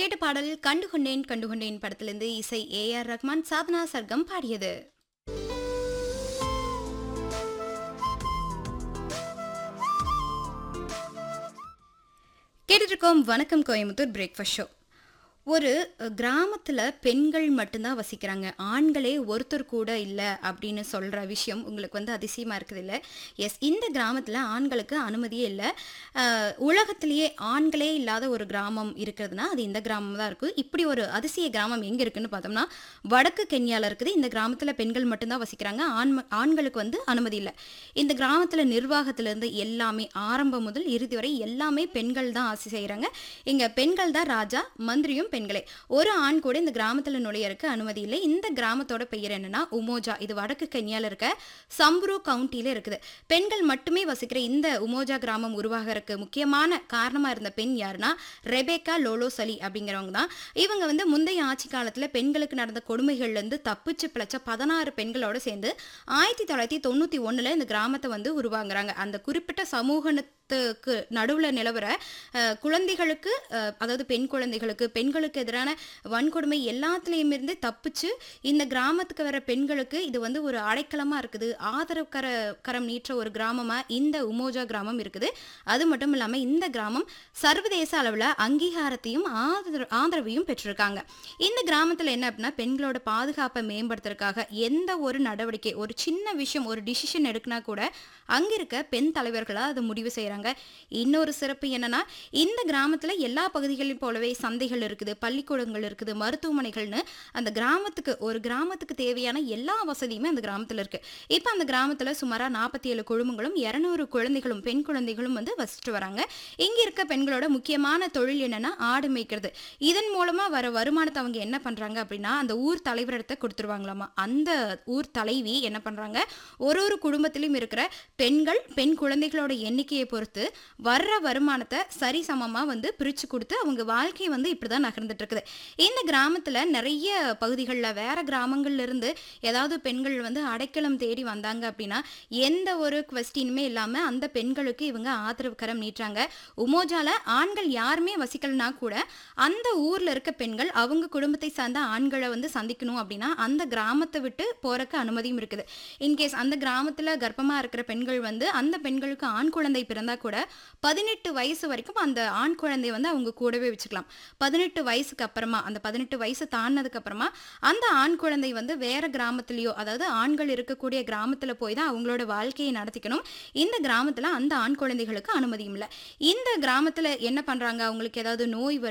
கேட்ட பாடல் கண்டுகொண்டேன் கண்டுகொண்டேன் படத்திலிருந்து இசை ஏ ஆர் ரஹ்மான் சாதனா சர்க்கம் பாடியது கேட்டுட்டு இருக்கோம் வணக்கம் கோயம்புத்தூர் பிரேக்ஃபாஸ்ட் ஷோ ஒரு கிராமத்தில் பெண்கள் மட்டும்தான் வசிக்கிறாங்க ஆண்களே ஒருத்தர் கூட இல்லை அப்படின்னு சொல்கிற விஷயம் உங்களுக்கு வந்து அதிசயமாக இருக்குது இல்லை எஸ் இந்த கிராமத்தில் ஆண்களுக்கு அனுமதியே இல்லை அஹ், உலகத்திலேயே ஆண்களே இல்லாத ஒரு கிராமம் இருக்கிறதுனா அது இந்த கிராமம் தான் இருக்குது இப்படி ஒரு அதிசய கிராமம் எங்கே இருக்குன்னு பார்த்தோம்னா வடக்கு கென்யாவில் இருக்குது இந்த கிராமத்தில் பெண்கள் மட்டும்தான் வசிக்கிறாங்க ஆண் ஆண்களுக்கு வந்து அனுமதி இல்லை இந்த கிராமத்தில் நிர்வாகத்திலேருந்து எல்லாமே ஆரம்பம் முதல் இறுதி வரை எல்லாமே பெண்கள் தான் ஆட்சி செய்கிறாங்க இங்கே பெண்கள் தான் ராஜா மந்திரியும் பெண்களே ஒரு ஆண் கூட இந்த கிராமத்தில் நுழையறக்கு அனுமதி இல்லை இந்த கிராமத்தோட பெயர் என்னன்னா உமோஜா இது வடக்கு கென்யால இருக்க சம்ப்ரூ கவுண்டியில இருக்குது பெண்கள் மட்டுமே வசிக்கிற இந்த உமோஜா கிராமம் உருவாகிறதுக்கு முக்கியமான காரணமா இருந்த பெண் யாருன்னா ரெபேக்கா லோலோ சலி அப்படிங்கிறவங்க தான் இவங்க வந்து முந்தைய ஆட்சி காலத்துல பெண்களுக்கு நடந்த கொடுமைகள்ல இருந்து தப்பிச்சு பிழைச்ச பதினாறு பெண்களோட சேர்ந்து ஆயிரத்தி தொள்ளாயிரத்தி தொண்ணூத்தி ஒண்ணுல இந்த கிராமத்தை வந்து உருவாங்குறாங்க அந்த குறிப்பிட்ட சமூகத்துக்கு நடுவுல நிலவர அஹ், குழந்தைகளுக்கு அஹ், அதாவது பெண் குழந்தைகளுக்கு பெண்களுக்கு எதிரான வன்கொடுமை எல்லாத்துலேயும் இருந்து தப்பிச்சு இந்த கிராமத்துக்கு வர பெண்களுக்கு இது வந்து ஒரு அடைக்கலமா இருக்குது ஆதரவு கர கரம் நீற்ற ஒரு கிராமமா இந்த உமோஜா கிராமம் இருக்குது அது மட்டும் இல்லாம இந்த கிராமம் சர்வதேச அளவுல அங்கீகாரத்தையும் ஆதரவு ஆதரவையும் பெற்றிருக்காங்க இந்த கிராமத்துல என்ன அப்படின்னா பெண்களோட பாதுகாப்பை மேம்படுத்துறதுக்காக எந்த ஒரு நடவடிக்கை ஒரு சின்ன விஷயம் ஒரு டிசிஷன் எடுக்கினா கூட அங்க இருக்க பெண் தலைவர்களா அதை முடிவு செய்றாங்க இன்னொரு சிறப்பு என்னன்னா இந்த கிராமத்துல எல்லா பகுதிகளையும் போலவே சந்தைகள் இருக்குது பள்ளிக்கூடங்கள் இருக்குது மருத்துவமனைகள்னு அந்த கிராமத்துக்கு ஒரு கிராமத்துக்கு தேவையான எல்லா வசதியுமே அந்த கிராமத்துல இருக்கு இப்போ அந்த கிராமத்துல சுமாரா நாற்பத்தி ஏழு குழுமங்களும் இரநூறு குழந்தைகளும் பெண் குழந்தைகளும் வந்து வசிச்சுட்டு வராங்க இங்க இருக்க பெண்களோட முக்கியமான தொழில் என்னன்னா ஆடு மேய்க்கிறது இதன் மூலமா வர வருமானத்தை அவங்க என்ன பண்றாங்க அப்படின்னா அந்த ஊர் தலைவரிடத்தை கொடுத்துருவாங்களாமா அந்த ஊர் தலைவி என்ன பண்றாங்க ஒரு ஒரு குடும்பத்திலும் இருக்கிற பெண்கள் பெண் குழந்தைகளோட எண்ணிக்கையை பொறுத்து வர்ற வருமானத்தை சரிசமமா வந்து பிரிச்சு கொடுத்து அவங்க வாழ்க்கை வந்து இப்படிதான் நகர்ந்துட்டு இருக்குது இந்த கிராமத்துல நிறைய பகுதிகளில் வேற கிராமங்கள்ல இருந்து ஏதாவது பெண்கள் வந்து அடைக்கலம் தேடி வந்தாங்க அப்படின்னா எந்த ஒரு கொஸ்டினுமே இல்லாம அந்த பெண்களுக்கு இவங்க ஆதரவு கரம் நீட்டுறாங்க உமோஜால ஆண்கள் யாருமே வசிக்கலனா கூட அந்த ஊர்ல இருக்க பெண்கள் அவங்க குடும்பத்தை சார்ந்த ஆண்களை வந்து சந்திக்கணும் அப்படின்னா அந்த கிராமத்தை விட்டு போறக்கு அனுமதியும் இருக்குது இன்கேஸ் அந்த கிராமத்துல கர்ப்பமா இருக்கிற பெண்கள் வந்து அந்த பெண்களுக்கு ஆண் குழந்தை பிறந்தா கூட பதினெட்டு வயசு வரைக்கும் அந்த ஆண் குழந்தைய வந்து அவங்க கூடவே வச்சுக்கலாம் பதினெட்டு வயசுக்கு அப்புறமா அந்த பதினெட்டு வயசு தாண்டினதுக்கு அப்புறமா அந்த ஆண் குழந்தை வந்து வேற கிராமத்துலயோ அதாவது ஆண்கள் இருக்கக்கூடிய கிராமத்துல போய் தான் அவங்களோட வாழ்க்கையை நடத்திக்கணும் இந்த கிராமத்துல அந்த ஆண் குழந்தைகளுக்கு அனுமதியும் இல்லை இந்த கிராமத்துல என்ன பண்றாங்க அவங்களுக்கு ஏதாவது நோய் வருது